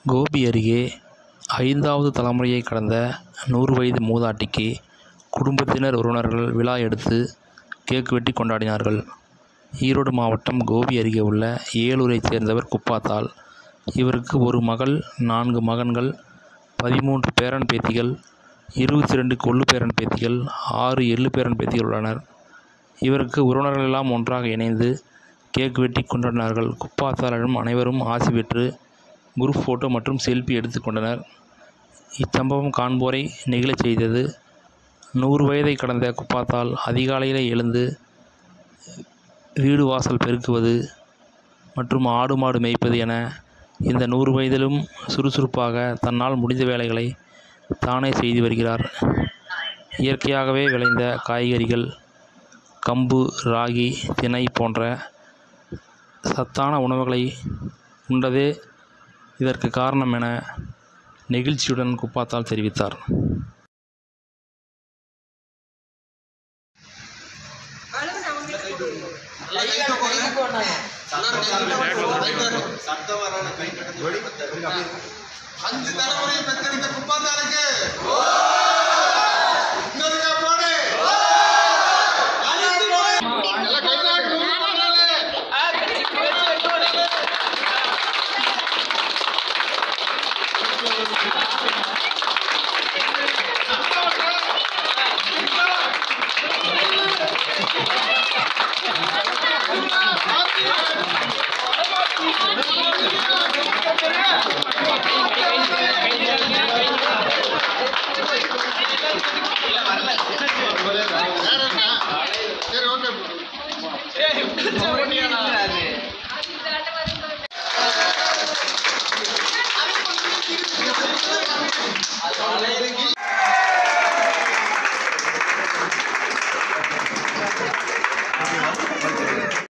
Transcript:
கோபி அருகே ஐந்தாவது தலைமுறையைக் கடந்த நூறு வயது மூதாட்டிக்கு குடும்பத்தினர் உறவினர்கள் விழா எடுத்து கேக் வெட்டி கொண்டாடினார்கள் ஈரோடு மாவட்டம் கோபி அருகே உள்ள ஏலூரைச் சேர்ந்தவர் குப்பாத்தாள் இவருக்கு ஒரு மகள் நான்கு மகன்கள் பதிமூன்று பேரன் பேத்திகள் இருபத்தி ரெண்டு கொள்ளு பேரன் பேத்திகள் ஆறு எள்ளு பேரன் பேத்திகள் உள்ளனர் இவருக்கு உறவினர்கள் எல்லாம் ஒன்றாக இணைந்து கேக் வெட்டி கொண்டாடினார்கள் குப்பாத்தாளிடம் அனைவரும் ஆசி பெற்று குரூப் ஃபோட்டோ மற்றும் செல்ஃபி எடுத்துக்கொண்டனர் இச்சம்பவம் காண்போரை நெகிழச் செய்தது நூறு வயதை கடந்த குப்பாத்தால் அதிகாலையிலே எழுந்து வீடு வாசல் பெருக்குவது மற்றும் ஆடு மாடு மேய்ப்பது என இந்த நூறு வயதிலும் சுறுசுறுப்பாக தன்னால் முடிந்த வேலைகளை தானே செய்து வருகிறார் இயற்கையாகவே விளைந்த காய்கறிகள் கம்பு ராகி திணை போன்ற சத்தான உணவுகளை உண்டதே இதற்கு காரணம் என நெகிழ்ச்சியுடன் குப்பாத்தால் தெரிவித்தார் அஞ்சு தலைமுறையை பெற்றெடுத்த குப்பாத்தா